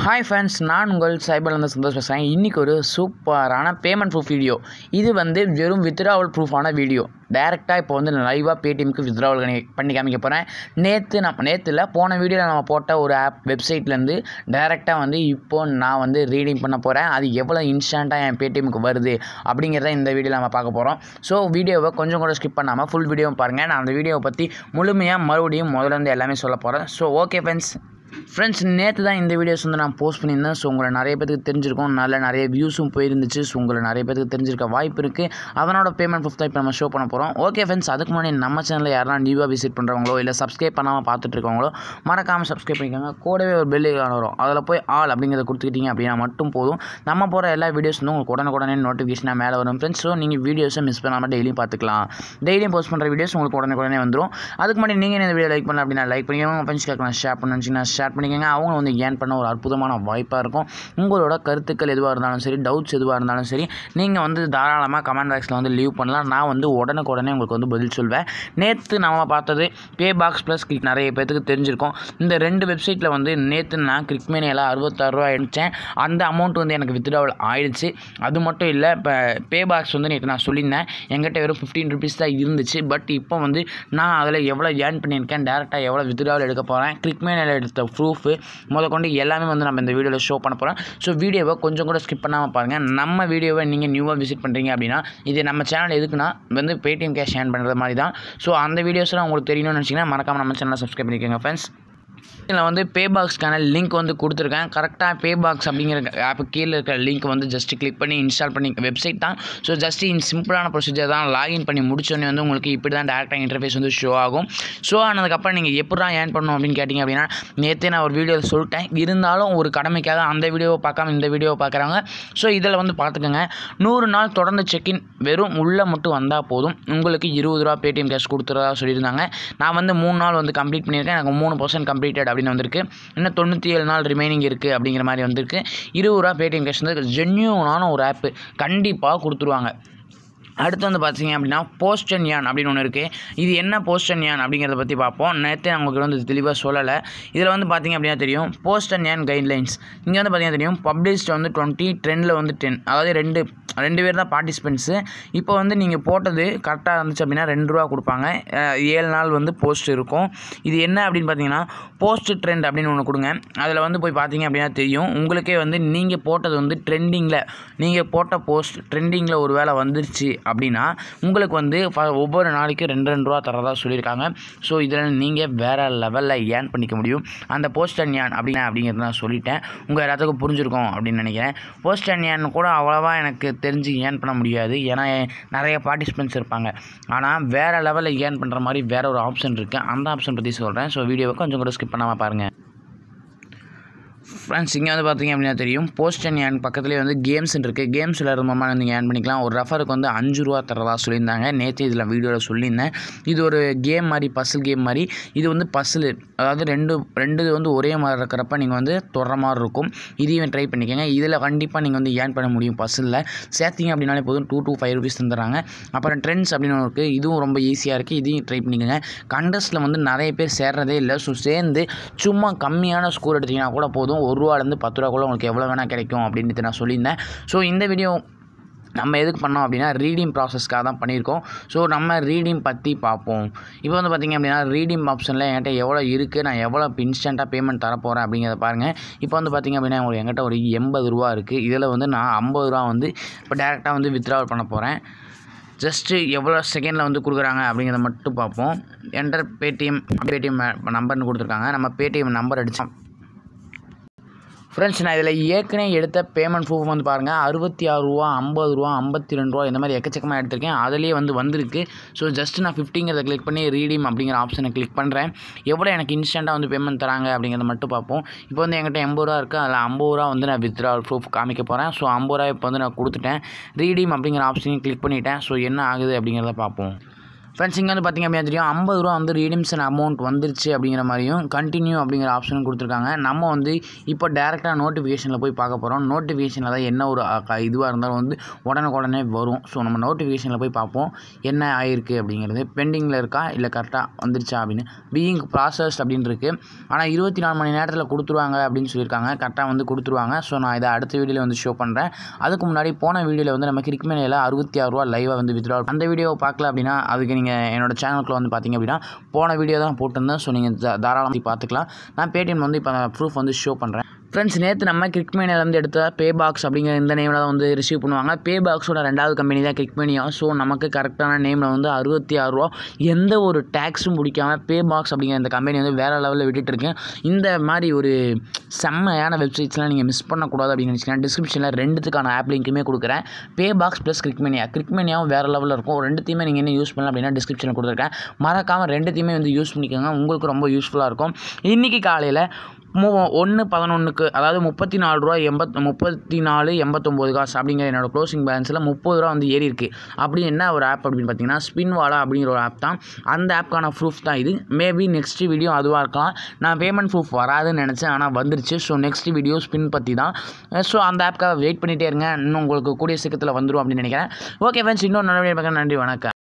hi friends நான் உங்கள் சைபர்லேருந்து சந்தோஷ் பேசுகிறேன் இன்றைக்கி ஒரு சூப்பரான பேமெண்ட் ப்ரூஃப் வீடியோ இது வந்து வெறும் வித்ராவல் ப்ரூஃபான வீடியோ டேரெக்டாக இப்போ வந்து லைவாக பேடிஎம்க்கு வித்ராவல் பண்ணி காமிக்க போகிறேன் நேற்று நம்ம நேற்றுல போன வீடியோவில் நம்ம போட்ட ஒரு ஆப் வெப்சைட்லேருந்து டேரெக்டாக வந்து இப்போ நான் வந்து ரீடிங் பண்ண போகிறேன் அது எவ்வளோ இன்ஸ்டண்ட்டாக என் பேடிஎம்க்கு வருது அப்படிங்கிறத இந்த வீடியோவில் நம்ம பார்க்க போகிறோம் ஸோ வீடியோவை கொஞ்சம் கூட ஸ்கிப் பண்ணாமல் ஃபுல் வீடியோவும் பாருங்கள் நான் அந்த வீடியோவை பற்றி முழுமையாக மறுபடியும் முதல்ல இருந்து எல்லாமே சொல்ல போகிறேன் ஸோ ஓகே ஃப்ரெண்ட்ஸ் ஃப்ரெண்ட்ஸ் நேற்று தான் இந்த வீடியோஸ் வந்து நான் போஸ்ட் பண்ணியிருந்தேன் ஸோ உங்களை நிறைய பேருக்கு தெரிஞ்சிருக்கும் நல்ல நிறைய வியூஸும் போயிருந்துச்சு ஸோ உங்களை நிறைய பேருக்கு தெரிஞ்சிருக்க வாய்ப்பு இருக்குது அதனோட பேமெண்ட் ப்ரூஃப் தான் இப்போ நம்ம ஷோ பண்ண போகிறோம் ஓகே ஃப்ரெண்ட்ஸ் அதுக்கு முன்னாடி நம்ம சேனலில் யாரெல்லாம் நியூவாக விசிட் பண்ணுறவங்களோ இல்லை சப்ஸ்கிரைப் பண்ணாமல் பார்த்துட்டு இருக்கவங்களோ மறக்காமல் சப்ஸ்கிரைப் பண்ணிக்கோங்க கூடவே ஒரு பெல் வரும் அதில் போய் ஆல் அப்படிங்கிறத கொடுத்துக்கிட்டீங்க அப்படின்னா மட்டும் போதும் நம்ம போகிற எல்லா வீடியோஸ் வந்து உங்களுக்கு உடனுக்குடனே நோட்டிஃபிகேஷனாக மேலே வரும் ஃப்ரெண்ட்ஸ் ஸோ நீங்கள் வீடியோஸை மிஸ் பண்ணாமல் டெய்லியும் பார்த்துக்கலாம் டெய்லியும் போஸ்ட் பண்ணுற வீடியோஸ் உங்களுக்கு உடனுக்குடனே வந்துடும் அதுக்கு முன்னாடி நீங்கள் இந்த வீடியோ லைக் பண்ணல அப்படின்னா லைக் பண்ணிக்கோங்க உங்கள் ஃப்ரெண்ட்ஸ் கேட்கலாம் ஷேர் பண்ண நினச்சிங்கன்னா ஷேர் பண்ணிக்கோங்க அவங்க வந்து ஏன் பண்ண ஒரு அற்புதமான வாய்ப்பாக இருக்கும் உங்களோட கருத்துக்கள் எதுவாக இருந்தாலும் சரி டவுட்ஸ் எதுவாக இருந்தாலும் சரி நீங்கள் வந்து தாராளமாக கமெண்ட் பாக்ஸில் வந்து லீவ் பண்ணலாம் நான் வந்து உடனுக்குடனே உங்களுக்கு வந்து பதில் சொல்வேன் நேற்று நம்ம பார்த்தது பே பாக்ஸ் ப்ளஸ் கிளிக் நிறைய பேத்துக்கு தெரிஞ்சிருக்கும் இந்த ரெண்டு வெப்சைட்டில் வந்து நேற்று நான் கிளிக்மேனியில் அறுபத்தாறுரூவா அடித்தேன் அந்த அமௌண்ட் வந்து எனக்கு வித்ட்ராவல் ஆயிடுச்சு அது மட்டும் இல்லை இப்போ பே பாக்ஸ் வந்து நேற்று நான் சொல்லியிருந்தேன் என்கிட்ட வெறும் ஃபிஃப்டீன் ருபீஸ் தான் இருந்துச்சு பட் இப்போ வந்து நான் அதில் எவ்வளோ ஏர்ன் பண்ணியிருக்கேன் டேரெக்டாக எவ்வளோ வித்ட்ராவல் எடுக்க போகிறேன் கிளிக்மேனில் எடுத்த ப்ரூஃபு முத கொண்டு எல்லாமே வந்து நம்ம இந்த வீடியோவில் ஷோ பண்ண போகிறோம் ஸோ வீடியோவை கொஞ்சம் கூட ஸ்கிப் பண்ணாமல் பாருங்கள் நம்ம வீடியோவை நீங்கள் நியூவாக விசிட் பண்ணுறீங்க அப்படின்னா இது நம்ம சேனல் எதுக்குன்னா வந்து பேடிஎம் கேஷ் ஷேர் பண்ணுறது மாதிரி தான் ஸோ அந்த வீடியோஸ்லாம் உங்களுக்கு தெரியணும்னு நினச்சிங்கன்னா மறக்காமல் நம்ம சேனலை சப்ஸ்கிரைப் பண்ணிக்கோங்க ஃப்ரெண்ட்ஸ் இதில் வந்து பே பாக்ஸ்க்கான லிங்க் வந்து கொடுத்துருக்கேன் கரெக்டாக பே பாக்ஸ் அப்படிங்கிற ஆப் கீழே இருக்கிற லிங்க் வந்து ஜஸ்ட் கிளிக் பண்ணி இன்ஸ்டால் பண்ணி வெப்சைட் தான் ஸோ ஜஸ்ட் இன் சிம்பிளான ப்ரொசீஜர் தான் லாகின் பண்ணி முடிச்சோடனே வந்து உங்களுக்கு இப்படி தான் டேரெக்டாக இன்டர்ஃபேஸ் வந்து ஷோ ஆகும் ஷோ ஆனதுக்கப்புறம் நீங்கள் எப்படி தான் ஏர்ன் பண்ணணும் அப்படின்னு கேட்டிங்க அப்படின்னா நேற்றே நான் ஒரு வீடியோவில் சொல்லிட்டேன் இருந்தாலும் ஒரு கடமைக்காக அந்த வீடியோவை பார்க்காம இந்த வீடியோவை பார்க்குறாங்க ஸோ இதில் வந்து பார்த்துக்கோங்க நூறு நாள் தொடர்ந்து செக்இன் வெறும் உள்ளே மட்டும் வந்தால் போதும் உங்களுக்கு இருபது ரூபா பேடிஎம் கேஷ் கொடுத்துறதா சொல்லியிருந்தாங்க நான் வந்து மூணு நாள் வந்து கம்ப்ளீட் பண்ணியிருக்கேன் எனக்கு மூணு பர்சன்ட் கம்ப்ளீட்டட் அப்படின்னு வந்திருக்கு இன்னும் தொண்ணூற்றி ஏழு நாள் ரிமைனிங் இருக்குது அப்படிங்கிற மாதிரி வந்திருக்கு இருபது ரூபா பேடிஎம் கேஷ் வந்து ஜென்யூனான ஒரு ஆப்பு கண்டிப்பாக கொடுத்துருவாங்க அடுத்து வந்து பார்த்தீங்க அப்படின்னா போஸ்டன் யான் அப்படின்னு ஒன்று இருக்குது இது என்ன போஸ்டன் யான் அப்படிங்கிறத பற்றி பார்ப்போம் நேற்று உங்களுக்கு வந்து தெளிவாக சொல்லலை இதில் வந்து பார்த்தீங்க அப்படின்னா தெரியும் போஸ்டன் யான் கைட்லைன்ஸ் இங்கே வந்து பார்த்தீங்கன்னா தெரியும் பப்ளிஷ்ட் வந்து டுவெண்ட்டி ட்ரெண்டில் வந்து டென் அதாவது ரெண்டு ரெண்டு பேர் தான் பார்ட்டிசிபெண்ட்ஸு இப்போ வந்து நீங்கள் போட்டது கரெக்டாக இருந்துச்சு அப்படின்னா ரெண்டு ரூபா கொடுப்பாங்க ஏழு நாள் வந்து போஸ்ட் இருக்கும் இது என்ன அப்படின்னு பார்த்தீங்கன்னா போஸ்ட் ட்ரெண்ட் அப்படின்னு ஒன்று கொடுங்க அதில் வந்து போய் பார்த்தீங்க அப்படின்னா தெரியும் உங்களுக்கே வந்து நீங்கள் போட்டது வந்து ட்ரெண்டிங்கில் நீங்கள் போட்ட போஸ்ட் ட்ரெண்டிங்கில் ஒரு வேலை வந்துருச்சு அப்படின்னா உங்களுக்கு வந்து ஒவ்வொரு நாளைக்கு ரெண்டு ரெண்டு ரூபா தரதா சொல்லியிருக்காங்க ஸோ இதில் நீங்கள் வேறு லெவலில் ஏர்ன் பண்ணிக்க முடியும் அந்த போஸ்ட் அண்ட் ஏன் அப்படின்னா அப்படிங்கிறத நான் சொல்லிட்டேன் உங்கள் எல்லாத்துக்கும் புரிஞ்சிருக்கும் அப்படின்னு நினைக்கிறேன் போஸ்ட் அண்ட் ஏன் கூட அவ்வளோவா எனக்கு தெரிஞ்சு ஏர்ன் பண்ண முடியாது ஏன்னா நிறைய பார்ட்டிசிபெண்ட்ஸ் இருப்பாங்க ஆனால் வேறு லெவலில் ஏர்ன் பண்ணுற மாதிரி வேறு ஒரு ஆப்ஷன் இருக்குது அந்த ஆப்ஷன் பற்றி சொல்கிறேன் ஸோ வீடியோவை கொஞ்சம் கூட ஸ்கிப் பண்ணாமல் பாருங்கள் ஃப்ரெண்ட்ஸ் இங்கே வந்து பார்த்தீங்க அப்படின்னா தெரியும் போஸ்ட் அண்ட் ஏன் பக்கத்துலேயே வந்து கேம்ஸ் இருக்குது கேம்ஸ் விளையாடுறமா நீங்கள் ஏர்ன் பண்ணிக்கலாம் ஒரு ரெஃபருக்கு வந்து அஞ்சு ரூபா தரதா சொல்லியிருந்தாங்க நேற்று இதில் வீடியோவில் சொல்லியிருந்தேன் இது ஒரு கேம் மாதிரி பசில் கேம் மாதிரி இது வந்து பசில் அதாவது ரெண்டு ரெண்டு வந்து ஒரே மாதிரி இருக்கிறப்ப நீங்கள் வந்து தொடர மாதிரி இருக்கும் இதையும் ட்ரை பண்ணிக்கோங்க இதில் கண்டிப்பாக நீங்கள் வந்து ஏர்ன் பண்ண முடியும் பசிலில் சேர்த்திங்க அப்படின்னாலே போதும் டூ டூ ஃபைவ் ருபீஸ் தந்துடுறாங்க அப்புறம் ட்ரெண்ட்ஸ் அப்படின்னு ஒன்று இருக்குது இதுவும் ரொம்ப ஈஸியாக இருக்குது இதையும் ட்ரை பண்ணிக்கோங்க கண்டஸ்ட்டில் வந்து நிறைய பேர் சேர்றதே இல்லை ஸோ சேர்ந்து சும்மா கம்மியான ஸ்கோர் எடுத்திங்கன்னா கூட போதும் ஒரு ரூபாலேருந்து பத்து ரூபா கூட உங்களுக்கு எவ்வளோ வேணால் கிடைக்கும் அப்படின்ட்டு நான் சொல்லியிருந்தேன் ஸோ இந்த வீடியோ நம்ம எதுக்கு பண்ணோம் அப்படின்னா ரீடிங் ப்ராசஸ்க்காக தான் பண்ணியிருக்கோம் ஸோ நம்ம ரீடிங் பற்றி பார்ப்போம் இப்போ வந்து பார்த்திங்க அப்படின்னா ரீடிங் ஆப்ஷனில் என்கிட்ட எவ்வளோ இருக்குது நான் எவ்வளோ இன்ஸ்டண்ட்டாக பேமெண்ட் தரப்போகிறேன் அப்படிங்கிறத பாருங்கள் இப்போ வந்து பார்த்திங்க அப்படின்னா உங்களுக்கு என்கிட்ட ஒரு எண்பது ரூபா இருக்குது இதில் வந்து நான் ஐம்பது ரூபா வந்து இப்போ டேரெக்டாக வந்து வித்ட்ராவல் பண்ண போகிறேன் ஜஸ்ட்டு எவ்வளோ செகண்டில் வந்து கொடுக்குறாங்க அப்படிங்கிறத மட்டும் பார்ப்போம் என்டர் பேடிஎம் பேடிஎம் நம்பர்னு கொடுத்துருக்காங்க நம்ம பேடிஎம் நம்பர் அடித்தோம் ஃப்ரெண்ட்ஸ் நான் இதில் ஏற்கனவே எடுத்த பேமெண்ட் ப்ரூஃப் வந்து பாருங்கள் அறுபத்தி ஆறு ரூபா ஐம்பது ரூபா ஐம்பத்தி ரெண்டு ரூபா இந்த மாதிரி எக்கச்சக்கமாக எடுத்திருக்கேன் அதிலே வந்து வந்திருக்கு ஸோ ஜஸ்ட் நான் ஃபிஃப்டிங்கிறத கிளிக் பண்ணி ரீடீம் அப்படிங்கிற ஆப்ஷனை கிளிக் பண்ணுறேன் எவ்வளோ எனக்கு இன்ஸ்டண்ட்டாக வந்து பேமெண்ட் தராங்க அப்படிங்கிறத மட்டும் பார்ப்போம் இப்போ வந்து என்கிட்ட எண்பது ரூபா இருக்குது அதில் ஐம்பது ரூபா வந்து நான் வித்ரா ப்ரூஃப் காமிக்க போகிறேன் ஸோ ஐம்பது ரூபா இப்போ வந்து நான் கொடுத்துட்டேன் ரீடீம் அப்படிங்கிற ஆப்ஷனையும் கிளிக் பண்ணிட்டேன் ஸோ என்ன ஆகுது அப்படிங்கிறத பார்ப்போம் ஃப்ரெண்ட்ஸ் இங்கே வந்து பார்த்திங்க அப்படின்னா தெரியும் ஐம்பது ரூபா வந்து ரீடிம்ஷன் அமௌண்ட் வந்துருச்சு அப்படிங்கிற மாதிரியும் கண்டினியூ அப்படிங்கிற ஆப்ஷனும் கொடுத்துருக்காங்க நம்ம வந்து இப்போ டேரெக்டாக நோட்டிஃபிகேஷனில் போய் பார்க்க போகிறோம் நோட்டிஃபிகேஷனில் தான் என்ன ஒரு இதுவாக இருந்தாலும் வந்து உடனுக்குடனே வரும் ஸோ நம்ம நோட்டிஃபிகேஷனில் போய் பார்ப்போம் என்ன ஆயிருக்கு அப்படிங்கிறது பெண்டிங்கில் இருக்கா இல்லை கரெக்டாக வந்துருச்சா அப்படின்னு பீயிங் ப்ராசஸ் அப்படின்னு இருக்குது ஆனால் இருபத்தி நாலு மணி நேரத்தில் கொடுத்துருவாங்க அப்படின்னு சொல்லியிருக்காங்க கரெக்டாக வந்து கொடுத்துருவாங்க ஸோ நான் இதை அடுத்த வீடியோவில் வந்து ஷோ பண்ணுறேன் அதுக்கு முன்னாடி போன வீடியோவில் வந்து நம்ம கிரிக்மேனியில் அறுபத்தி ஆறு ரூபா லைவாக வந்து வித்ரா அந்த வீடியோவை பார்க்கல அப்படின்னா அதுக்கு நீங்கள் என்னோட சேனலுக்குள்ள வந்து பார்த்தீங்க அப்படின்னா போன வீடியோ தான் போட்டிருந்தேன் ஸோ நீங்கள் தாராளமாக பார்த்துக்கலாம் நான் பேடிஎம் வந்து இப்போ ப்ரூஃப் வந்து ஷோ பண்ணுறேன் ஃப்ரெண்ட்ஸ் நேற்று நம்ம கிரிக்மேனிலேருந்து எடுத்த பே பாக்ஸ் அப்படிங்கிற இந்த நேமில் தான் வந்து ரிசீவ் பண்ணுவாங்க பே பாக்ஸோட ரெண்டாவது கம்பெனி தான் கிரிக்மேனியா ஸோ நமக்கு கரெக்டான நேமில் வந்து அறுபத்தி ஆறு ரூபா எந்த ஒரு டேக்ஸும் பிடிக்காம பே பாக்ஸ் அப்படிங்கிற இந்த கம்பெனி வந்து வேறு லெவலில் விட்டுட்டுருக்கேன் இந்த மாதிரி ஒரு செம்மையான வெப்சைட்ஸ்லாம் நீங்கள் மிஸ் பண்ணக்கூடாது அப்படின்னு நினச்சிங்கன்னா டிஸ்கிரிப்ஷனில் ரெண்டுத்துக்கான ஆப் லிங்க்குமே கொடுக்குறேன் பே பாக்ஸ் ப்ளஸ் கிரிக்மேனியா கிரிக்மேனியாவும் வேறு லெவலில் இருக்கும் ரெண்டுத்தையுமே நீங்கள் என்ன யூஸ் பண்ணலாம் அப்படின்னா டிஸ்கிரிப்ஷனில் கொடுத்துருக்கேன் மறக்காமல் ரெண்டுத்தையுமே வந்து யூஸ் பண்ணிக்கோங்க உங்களுக்கு ரொம்ப யூஸ்ஃபுல்லாக இருக்கும் இன்றைக்கி காலையில் மூ ஒன்று பதினொன்றுக்கு அதாவது முப்பத்தி நாலு ரூபா எண்பத் முப்பத்தி நாலு எண்பத்தொம்போது காசு அப்படிங்கிற என்னோடய க்ளோசிங் பேலன்ஸில் முப்பது ரூபா வந்து ஏறி இருக்குது அப்படி என்ன ஒரு ஆப் அப்படின்னு பார்த்தீங்கன்னா ஸ்பின்வாலா அப்படிங்கிற ஒரு ஆப் தான் அந்த ஆப்க்கான ப்ரூஃப் தான் இது மேபி நெக்ஸ்ட் வீடியோ அதுவாக இருக்கலாம் நான் பேமெண்ட் ப்ரூஃப் வராதுன்னு நினச்சேன் ஆனால் வந்துருச்சு ஸோ நெக்ஸ்ட் வீடியோ ஸ்பின் பற்றி தான் ஸோ அந்த ஆப்க்காக வெயிட் பண்ணிகிட்டே இருங்க இன்னும் உங்களுக்கு கூடிய சீக்கிரத்தில் வந்துடும் அப்படின்னு நினைக்கிறேன் ஓகே ஃப்ரெண்ட்ஸ் இன்னொரு நல்ல வீடியோ பார்க்க நன்றி வணக்கம்